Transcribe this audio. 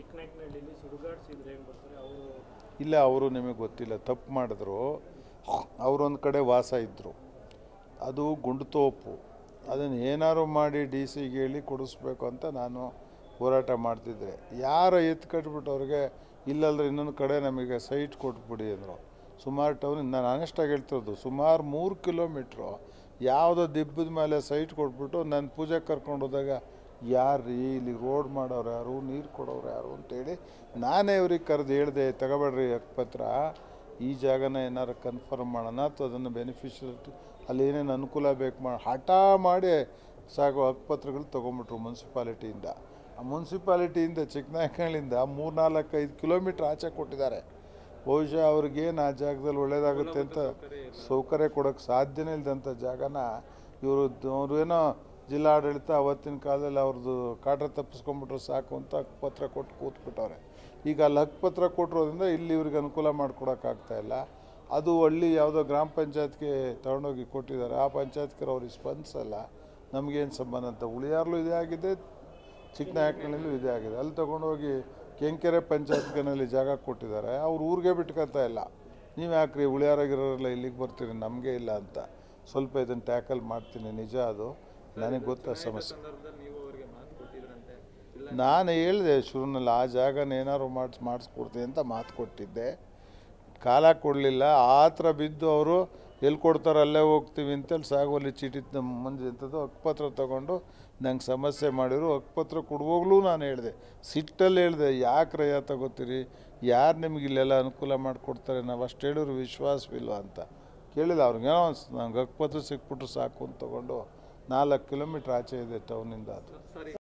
ಚಿಕ್ಕನಾಯಕನಹಳ್ಳಿಲಿ ಸುಡುಗಾಡ್ಸಿದ್ರೆ ಹೆಂಗೆ ಬರ್ತಾರೆ ಅವರು ಇಲ್ಲ ಅವರು ನಿಮಗೆ ಗೊತ್ತಿಲ್ಲ ತಪ್ಪು ಮಾಡಿದ್ರು ಅವರೊಂದು ಕಡೆ ವಾಸ ಇದ್ದರು ಅದು ಗುಂಡುತೋಪು ಅದನ್ನು ಏನಾದ್ರು ಮಾಡಿ ಡಿ ಸಿಗೆ ಹೇಳಿ ಕೊಡಿಸ್ಬೇಕು ಅಂತ ನಾನು ಹೋರಾಟ ಮಾಡ್ತಿದ್ದೆ ಯಾರು ಎತ್ತು ಕಟ್ಬಿಟ್ಟು ಅವ್ರಿಗೆ ಇಲ್ಲಲ್ದ್ರೆ ಇನ್ನೊಂದು ಕಡೆ ನಮಗೆ ಸೈಟ್ ಕೊಟ್ಬಿಡಿ ಅಂದರು ಸುಮಾರು ಟೌನ್ ನಾನು ಆನೆಸ್ಟಾಗಿ ಹೇಳ್ತಿರೋದು ಸುಮಾರು ಮೂರು ಕಿಲೋಮೀಟ್ರು ಯಾವುದೋ ದಿಬ್ಬದ ಮೇಲೆ ಸೈಟ್ ಕೊಟ್ಬಿಟ್ಟು ನನ್ನ ಪೂಜೆ ಕರ್ಕೊಂಡು ಹೋದಾಗ ಯಾರು ರೀ ಇಲ್ಲಿ ರೋಡ್ ಮಾಡೋರು ಯಾರು ನೀರು ಕೊಡೋರು ಯಾರು ಅಂತೇಳಿ ನಾನೇ ಇವ್ರಿಗೆ ಕರೆದು ಹೇಳಿದೆ ತಗೋಬೇಡ್ರಿ ಪತ್ರ ಈ ಜಾಗನ ಏನಾರು ಕನ್ಫರ್ಮ್ ಮಾಡೋಣ ಅಥವಾ ಅದನ್ನು ಬೆನಿಫಿಷಿಯಲ್ ಅಲ್ಲಿ ಏನೇನು ಅನುಕೂಲ ಬೇಕು ಮಾಡಿ ಹಠ ಮಾಡಿ ಸಾಗೋ ಹಕ್ಕುಪತ್ರಗಳು ತೊಗೊಂಬಿಟ್ರು ಮುನ್ಸಿಪಾಲಿಟಿಯಿಂದ ಆ ಮುನ್ಸಿಪಾಲಿಟಿಯಿಂದ ಚಿಕ್ಕನಾಯಕನಹಳ್ಳಿಯಿಂದ ಮೂರ್ನಾಲ್ಕು ಐದು ಕಿಲೋಮೀಟ್ರ್ ಆಚೆ ಕೊಟ್ಟಿದ್ದಾರೆ ಬಹುಶಃ ಅವ್ರಿಗೇನು ಆ ಜಾಗದಲ್ಲಿ ಒಳ್ಳೇದಾಗುತ್ತೆ ಅಂತ ಸೌಕರ್ಯ ಕೊಡೋಕ್ಕೆ ಸಾಧ್ಯನೇ ಇಲ್ಲದಂಥ ಜಾಗನ ಇವರು ಅವರು ಏನೋ ಜಿಲ್ಲಾಡಳಿತ ಅವತ್ತಿನ ಕಾಲದಲ್ಲಿ ಅವ್ರದ್ದು ಕಾಟ ತಪ್ಪಿಸ್ಕೊಂಡ್ಬಿಟ್ರೆ ಸಾಕು ಅಂತ ಹಕ್ಕುಪತ್ರ ಕೊಟ್ಟು ಕೂತ್ಬಿಟ್ಟವ್ರೆ ಈಗ ಅಲ್ಲಿ ಹಕ್ಕುಪತ್ರ ಕೊಟ್ಟಿರೋದ್ರಿಂದ ಇಲ್ಲಿ ಇವ್ರಿಗೆ ಅನುಕೂಲ ಮಾಡ್ಕೊಡೋಕ್ಕಾಗ್ತಾ ಇಲ್ಲ ಅದು ಹಳ್ಳಿ ಯಾವುದೋ ಗ್ರಾಮ ಪಂಚಾಯತ್ಗೆ ತಗೊಂಡೋಗಿ ಕೊಟ್ಟಿದ್ದಾರೆ ಆ ಪಂಚಾಯತ್ಗೆ ಅವ್ರಿಗೆ ಸ್ಪಂದಿಸಲ್ಲ ನಮಗೇನು ಸಂಬಂಧ ಅಂತ ಉಳಿಯಾರ್ಲು ಇದೇ ಆಗಿದೆ ಚಿಕ್ಕನಾಯಕನಲ್ಲೂ ಇದೇ ಆಗಿದೆ ಅಲ್ಲಿ ತೊಗೊಂಡೋಗಿ ಕೆಂಕೆರೆ ಪಂಚಾಯತ್ನಲ್ಲಿ ಜಾಗ ಕೊಟ್ಟಿದ್ದಾರೆ ಅವ್ರು ಊರಿಗೆ ಬಿಟ್ಕೊತಾ ಇಲ್ಲ ನೀವು ಯಾಕ್ರಿ ಉಳಿಯಾರಾಗಿರೋರೆಲ್ಲ ಇಲ್ಲಿಗೆ ಬರ್ತೀರಿ ನಮಗೆ ಇಲ್ಲ ಅಂತ ಸ್ವಲ್ಪ ಇದನ್ನು ಟ್ಯಾಕಲ್ ಮಾಡ್ತೀನಿ ನಿಜ ಅದು ನನಗೆ ಗೊತ್ತ ಸಮಸ್ಯೆ ಸಂದರ್ಭದಲ್ಲಿ ನೀವು ಅವರಿಗೆ ಮಾತು ಕೊಟ್ಟಿದ್ರಂತೆ ಇಲ್ಲ ನಾನು ಹೇಳಿದೆ ಶುರುನಲ್ಲಿ ಆ ಜಾಗನ ಏನಾದ್ರು ಮಾಡಿಸ್ ಮಾಡಿಸ್ಕೊಡ್ತೀನಿ ಅಂತ ಮಾತು ಕೊಟ್ಟಿದ್ದೆ ಕಾಲ ಕೊಡಲಿಲ್ಲ ಆ ಥರ ಬಿದ್ದು ಅವರು ಎಲ್ಲಿ ಕೊಡ್ತಾರೆ ಅಲ್ಲೇ ಹೋಗ್ತೀವಿ ಅಂತೇಳಿ ಸಾಗುವಲ್ಲಿ ಚೀಟಿ ನಮ್ಮ ಮುಂದೆ ಎಂಥದ್ದು ಹಕ್ಕುಪತ್ರ ತೊಗೊಂಡು ನಂಗೆ ಸಮಸ್ಯೆ ಮಾಡಿದ್ರು ಹಕ್ಕುಪತ್ರ ಕೊಡುವಾಗಲೂ ನಾನು ಹೇಳಿದೆ ಸಿಟ್ಟಲ್ಲಿ ಹೇಳಿದೆ ಯಾಕೆ ರಯ ತಗೋತೀರಿ ಯಾರು ನಿಮ್ಗೆ ಇಲ್ಲೆಲ್ಲ ಅನುಕೂಲ ಮಾಡಿಕೊಡ್ತಾರೆ ನಾವು ಅಷ್ಟು ಹೇಳಿದ್ರು ವಿಶ್ವಾಸವಿಲ್ಲ ಅಂತ ಕೇಳಿಲ್ಲ ಅವ್ರಿಗೇನೋ ಅನ್ಸ್ತು ನಂಗೆ ಹಕ್ಕುಪತ್ರ ಸಿಕ್ಬಿಟ್ರು ಸಾಕು ಅಂತ ತೊಗೊಂಡು ನಾಲ್ಕು ಕಿಲೋಮೀಟ್ರ್ ಆಚೆ ಇದೆ ಟೌನಿಂದ ಅದು ಸರಿ